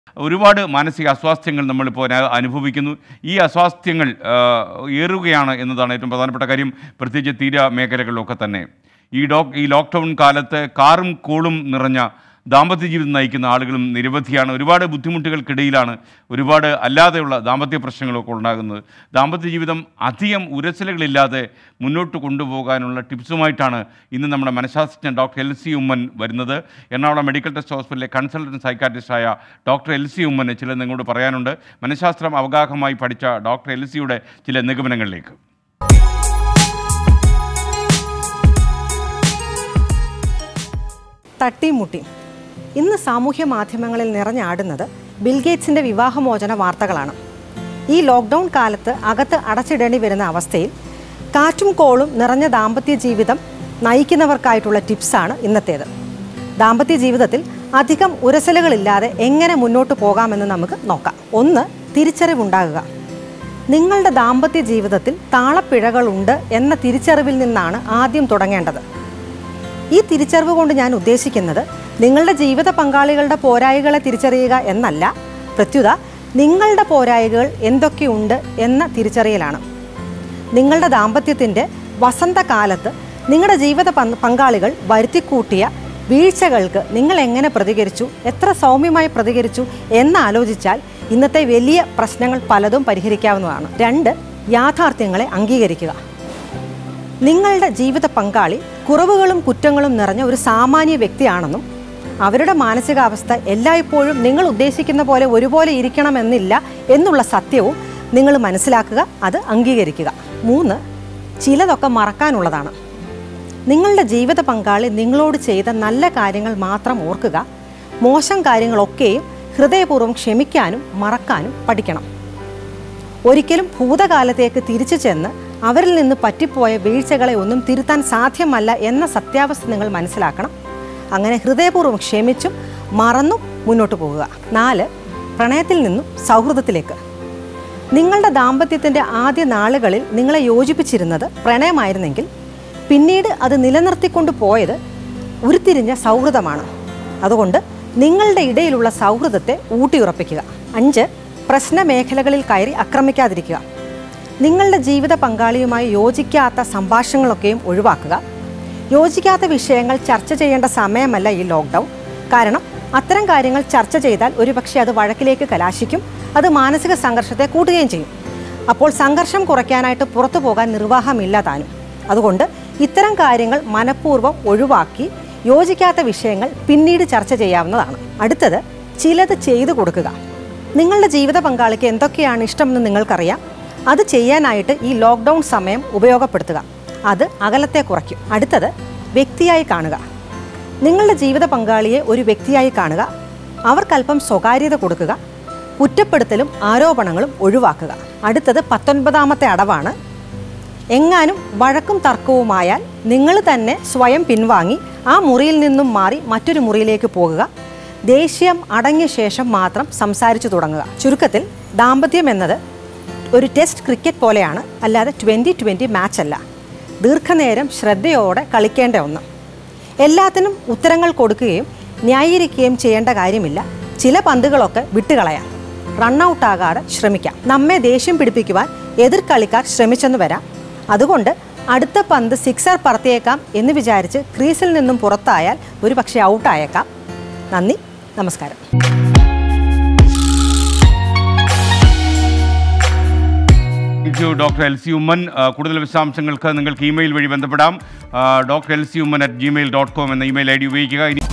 ഒരുപാട് മാനസിക അസ്വാസ്ഥ്യങ്ങൾ നമ്മളിപ്പോൾ ന- അനുഭവിക്കുന്നു ഈ അസ്വാസ്ഥ്യങ്ങൾ ആ, ഏറുകയാണ് എന്നതാണ് ഏറ്റവും പ്രധാനപ്പെട്ട കാര്യം പ്രത്യേകിച്ച് തീര മേഖലകളിലൊക്കെ തന്നെ ഈ ഡോക് ഈ ലോക്ക്ഡൗൺ കാലത്ത് കാറും കോളും നിറഞ്ഞ ദാമ്പത്യ ജീവിതം നയിക്കുന്ന ആളുകളും നിരവധിയാണ് ഒരുപാട് ബുദ്ധിമുട്ടുകൾക്കിടയിലാണ് ഒരുപാട് അല്ലാതെയുള്ള ദാമ്പത്യ പ്രശ്നങ്ങളൊക്കെ ഉണ്ടാകുന്നത് ദാമ്പത്യ ജീവിതം അധികം ഉരസലുകളില്ലാതെ മുന്നോട്ട് കൊണ്ടുപോകാനുള്ള ടിപ്സുമായിട്ടാണ് ഇന്ന് നമ്മുടെ മനഃശാസ്ത്രജ്ഞൻ ഡോക്ടർ എൽ സി ഉമ്മൻ വരുന്നത് എറണാകുളം മെഡിക്കൽ ടെസ്റ്റ് ഹോസ്പിറ്റലിലെ കൺസൾട്ടൻറ്റ് സൈക്കാട്രിസ്റ്റായ ഡോക്ടർ എൽ സി ഉമ്മന് ചില നിങ്ങളോട് പറയാനുണ്ട് മനഃശാസ്ത്രം അവഗാഹമായി പഠിച്ച ഡോക്ടർ എൽ സിയുടെ ചില നിഗമനങ്ങളിലേക്ക് തട്ടിമുട്ടി ഇന്ന് സാമൂഹ്യ മാധ്യമങ്ങളിൽ നിറഞ്ഞാടുന്നത് ബിൽഗേറ്റ്സിന്റെ വിവാഹമോചന വാർത്തകളാണ് ഈ ലോക്ക്ഡൗൺ കാലത്ത് അകത്ത് അടച്ചിടേണ്ടി വരുന്ന അവസ്ഥയിൽ കാറ്റും കോളും നിറഞ്ഞ ദാമ്പത്യ ജീവിതം നയിക്കുന്നവർക്കായിട്ടുള്ള ടിപ്സാണ് ഇന്നത്തേത് ദാമ്പത്യ ജീവിതത്തിൽ അധികം ഉരസലുകളില്ലാതെ എങ്ങനെ മുന്നോട്ട് പോകാമെന്ന് നമുക്ക് നോക്കാം ഒന്ന് തിരിച്ചറിവുണ്ടാകുക നിങ്ങളുടെ ദാമ്പത്യ ജീവിതത്തിൽ താളപ്പിഴകളുണ്ട് എന്ന തിരിച്ചറിവിൽ നിന്നാണ് ആദ്യം തുടങ്ങേണ്ടത് ഈ തിരിച്ചറിവ് കൊണ്ട് ഞാൻ ഉദ്ദേശിക്കുന്നത് നിങ്ങളുടെ ജീവിത പങ്കാളികളുടെ പോരായികളെ തിരിച്ചറിയുക എന്നല്ല പ്രത്യുത നിങ്ങളുടെ പോരായികൾ എന്തൊക്കെയുണ്ട് എന്ന തിരിച്ചറിയലാണ് നിങ്ങളുടെ ദാമ്പത്യത്തിൻ്റെ വസന്തകാലത്ത് നിങ്ങളുടെ ജീവിത പങ്ക് പങ്കാളികൾ വരുത്തിക്കൂട്ടിയ വീഴ്ചകൾക്ക് നിങ്ങൾ എങ്ങനെ പ്രതികരിച്ചു എത്ര സൗമ്യമായി പ്രതികരിച്ചു എന്ന് ആലോചിച്ചാൽ ഇന്നത്തെ വലിയ പ്രശ്നങ്ങൾ പലതും പരിഹരിക്കാവുന്നതാണ് രണ്ട് യാഥാർത്ഥ്യങ്ങളെ അംഗീകരിക്കുക നിങ്ങളുടെ ജീവിത പങ്കാളി കുറവുകളും കുറ്റങ്ങളും നിറഞ്ഞ ഒരു സാമാന്യ വ്യക്തിയാണെന്നും അവരുടെ മാനസികാവസ്ഥ എല്ലായ്പ്പോഴും നിങ്ങൾ ഉദ്ദേശിക്കുന്ന പോലെ ഒരുപോലെ ഇരിക്കണമെന്നില്ല എന്നുള്ള സത്യവും നിങ്ങൾ മനസ്സിലാക്കുക അത് അംഗീകരിക്കുക മൂന്ന് ചിലതൊക്കെ മറക്കാനുള്ളതാണ് നിങ്ങളുടെ ജീവിത പങ്കാളി നിങ്ങളോട് ചെയ്ത നല്ല കാര്യങ്ങൾ മാത്രം ഓർക്കുക മോശം കാര്യങ്ങളൊക്കെയും ഹൃദയപൂർവ്വം ക്ഷമിക്കാനും മറക്കാനും പഠിക്കണം ഒരിക്കലും ഭൂതകാലത്തേക്ക് തിരിച്ചു ചെന്ന് അവരിൽ നിന്ന് പറ്റിപ്പോയ വീഴ്ചകളെ ഒന്നും തിരുത്താൻ സാധ്യമല്ല എന്ന സത്യാവസ്ഥ നിങ്ങൾ മനസ്സിലാക്കണം അങ്ങനെ ഹൃദയപൂർവ്വം ക്ഷമിച്ചും മറന്നും മുന്നോട്ട് പോകുക നാല് പ്രണയത്തിൽ നിന്നും സൗഹൃദത്തിലേക്ക് നിങ്ങളുടെ ദാമ്പത്യത്തിൻ്റെ ആദ്യ നാളുകളിൽ നിങ്ങളെ യോജിപ്പിച്ചിരുന്നത് പ്രണയമായിരുന്നെങ്കിൽ പിന്നീട് അത് നിലനിർത്തിക്കൊണ്ട് പോയത് ഉരുത്തിരിഞ്ഞ സൗഹൃദമാണ് അതുകൊണ്ട് നിങ്ങളുടെ ഇടയിലുള്ള സൗഹൃദത്തെ ഊട്ടിയുറപ്പിക്കുക അഞ്ച് പ്രശ്ന മേഖലകളിൽ കയറി ആക്രമിക്കാതിരിക്കുക നിങ്ങളുടെ ജീവിത പങ്കാളിയുമായി യോജിക്കാത്ത സംഭാഷണങ്ങളൊക്കെയും ഒഴിവാക്കുക യോജിക്കാത്ത വിഷയങ്ങൾ ചർച്ച ചെയ്യേണ്ട സമയമല്ല ഈ ലോക്ക്ഡൗൺ കാരണം അത്തരം കാര്യങ്ങൾ ചർച്ച ചെയ്താൽ ഒരുപക്ഷെ അത് വഴക്കിലേക്ക് കലാശിക്കും അത് മാനസിക സംഘർഷത്തെ കൂട്ടുകയും ചെയ്യും അപ്പോൾ സംഘർഷം കുറയ്ക്കാനായിട്ട് പുറത്തു പോകാൻ നിർവാഹമില്ല താനും അതുകൊണ്ട് ഇത്തരം കാര്യങ്ങൾ മനഃപൂർവ്വം ഒഴിവാക്കി യോജിക്കാത്ത വിഷയങ്ങൾ പിന്നീട് ചർച്ച ചെയ്യാവുന്നതാണ് അടുത്തത് ചിലത് ചെയ്തു കൊടുക്കുക നിങ്ങളുടെ ജീവിത പങ്കാളിക്ക് എന്തൊക്കെയാണ് ഇഷ്ടമെന്ന് നിങ്ങൾക്കറിയാം അത് ചെയ്യാനായിട്ട് ഈ ലോക്ക്ഡൗൺ സമയം ഉപയോഗപ്പെടുത്തുക അത് അകലത്തെ കുറയ്ക്കും അടുത്തത് വ്യക്തിയായി കാണുക നിങ്ങളുടെ ജീവിത പങ്കാളിയെ ഒരു വ്യക്തിയായി കാണുക അവർക്കല്പം സ്വകാര്യത കൊടുക്കുക കുറ്റപ്പെടുത്തലും ആരോപണങ്ങളും ഒഴിവാക്കുക അടുത്തത് പത്തൊൻപതാമത്തെ അടവാണ് എങ്ങാനും വഴക്കും തർക്കവുമായാൽ നിങ്ങൾ തന്നെ സ്വയം പിൻവാങ്ങി ആ മുറിയിൽ നിന്നും മാറി മറ്റൊരു മുറിയിലേക്ക് പോകുക ദേഷ്യം അടങ്ങിയ ശേഷം മാത്രം സംസാരിച്ചു തുടങ്ങുക ചുരുക്കത്തിൽ ദാമ്പത്യം എന്നത് ഒരു ടെസ്റ്റ് ക്രിക്കറ്റ് പോലെയാണ് അല്ലാതെ ട്വൻ്റി ട്വൻ്റി മാച്ച് അല്ല ദീർഘനേരം ശ്രദ്ധയോടെ കളിക്കേണ്ട ഒന്ന് എല്ലാത്തിനും ഉത്തരങ്ങൾ കൊടുക്കുകയും ന്യായീകരിക്കുകയും ചെയ്യേണ്ട കാര്യമില്ല ചില പന്തുകളൊക്കെ വിട്ടുകളയാം റണ്ണൗട്ട് ആകാതെ ശ്രമിക്കാം നമ്മെ ദേഷ്യം പിടിപ്പിക്കുവാൻ എതിർ കളിക്കാർ ശ്രമിച്ചെന്ന് വരാം അതുകൊണ്ട് അടുത്ത പന്ത് സിക്സർ പറത്തിയേക്കാം എന്ന് വിചാരിച്ച് ക്രീസിൽ നിന്നും പുറത്തായാൽ ഒരു പക്ഷേ ഔട്ടായേക്കാം നന്ദി നമസ്കാരം thank you doctor L C Oommen ആ, കൂടുതൽ വിശദാംശങ്ങൾക്ക് നിങ്ങൾക്ക് ഇമെയിൽ വഴി ബന്ധപ്പെടാം doctor L C Oommen at Gmail dot com എന്ന ഇമെയിൽ ഐ ഡി ഉപയോഗിക്കുക ഇനി